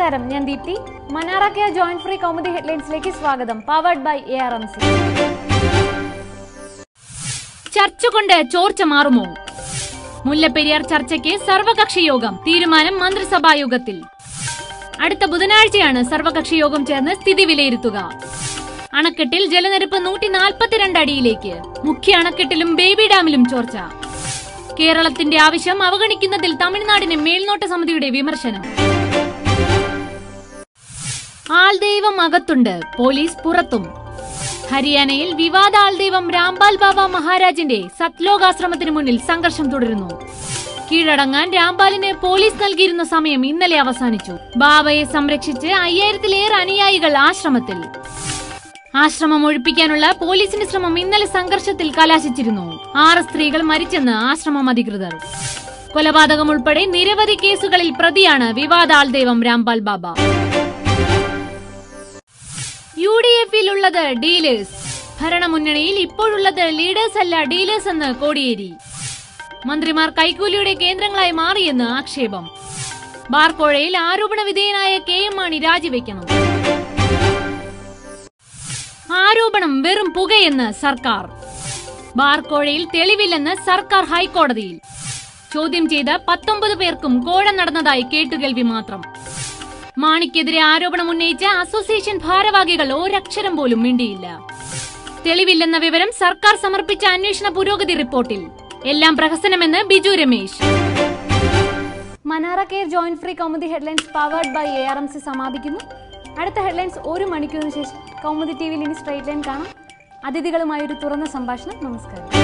നമസ്കാരം ഞാൻ Deepthi Manara care joint free Kaumudi ഹെഡ്ലൈൻസിലേക്ക് സ്വാഗതം powered by A R M C ചർച്ച കൊണ്ട് ചോർച്ച മാറുമോ മുല്ലപ്പെരിയാർ ചർച്ചയ്ക്ക് സർവകക്ഷി യോഗം തീരുമാനം മന്ത്രിസഭാ യോഗത്തിൽ അടുത്ത ബുധനാഴ്ചയാണ് സർവകക്ഷി യോഗം ചേർന്ന് സ്ഥിതി വിലയിരുത്തുക അണക്കെട്ടിൽ ജലനിരപ്പ് നൂറ്റി നാൽപ്പത്തിരണ്ട് അടിയിലേക്ക് മുഖ്യ അണക്കെട്ടിലും ബേബി ഡാമിലും ചോർച്ച കേരളത്തിന്റെ ആവശ്യം അവഗണിക്കുന്നതിൽ തമിഴ്നാടിന് മേൽനോട്ട സമിതിയുടെ വിമർശനം ആൾദൈവം അകത്തുണ്ട് പോലീസ് പുറത്തും ഹരിയാനയിൽ വിവാദ ആൾദൈവം രാംപാൽ ബാബ മഹാരാജിന്റെ സത്ലോകാശ്രമത്തിന് മുന്നിൽ സംഘർഷം തുടരുന്നു കീഴടങ്ങാൻ രാംപാലിന് പോലീസ് നൽകിയിരുന്ന സമയം ഇന്നലെ അവസാനിച്ചു ബാബയെ സംരക്ഷിച്ച് അയ്യായിരത്തിലേറെ അനുയായികൾ ആശ്രമത്തിൽ ആശ്രമം ഒഴിപ്പിക്കാനുള്ള പോലീസിന്റെ ശ്രമം ഇന്നലെ സംഘർഷത്തിൽ കലാശിച്ചിരുന്നു ആറ് സ്ത്രീകൾ മരിച്ചെന്ന് ആശ്രമം അധികൃതർ കൊലപാതകം ഉൾപ്പെടെ നിരവധി കേസുകളിൽ പ്രതിയാണ് വിവാദ ആൾദൈവം രാംപാൽ ബാബ യു ഡി എഫിലുള്ളത് ഡീലേഴ്സ് ഭരണമുന്നണിയിൽ ഇപ്പോഴുള്ളത് ലീഡേഴ്സ് അല്ല ഡീലേഴ്സ് എന്ന് കോടിയേരി മന്ത്രിമാർ കൈക്കൂലിയുടെ കേന്ദ്രങ്ങളായി മാറിയെന്ന് ആക്ഷേപം ബാർക്കോഴയിൽ ആരോപണ വിധേയനായ കെ എം മാണി രാജിവെക്കണം ആരോപണം വെറും പുകയെന്ന് സർക്കാർ ബാർക്കോഴയിൽ തെളിവില്ലെന്ന് സർക്കാർ ഹൈക്കോടതിയിൽ ചോദ്യം ചെയ്ത പത്തൊമ്പത് പേർക്കും കോഴ നടന്നതായി കേട്ടുകേൾവി മാത്രം മാണിക്കെതിരെ ആരോപണം ഉന്നയിച്ച അസോസിയേഷൻ ഭാരവാഹികൾ ഒരക്ഷരം പോലും മിണ്ടിയില്ല തെളിവില്ലെന്ന വിവരം സർക്കാർ സമർപ്പിച്ച അന്വേഷണ പുരോഗതി റിപ്പോർട്ടിൽ എല്ലാം പ്രഹസനമെന്ന് Biju Ramesh Manara care joint free Kaumudi headlines powered by A R M C സമാപിക്കുന്നു അടുത്ത ഹെഡ്ലൈൻസ് ഒരു മണിക്കൂറിന് ശേഷം കൗമുദി ടി വിയിൽ ഇനി സ്ട്രൈറ്റ് ലൈൻ കാണാം അതിഥികളുമായി ഒരു തുറന്ന സംഭാഷണം നമസ്കാരം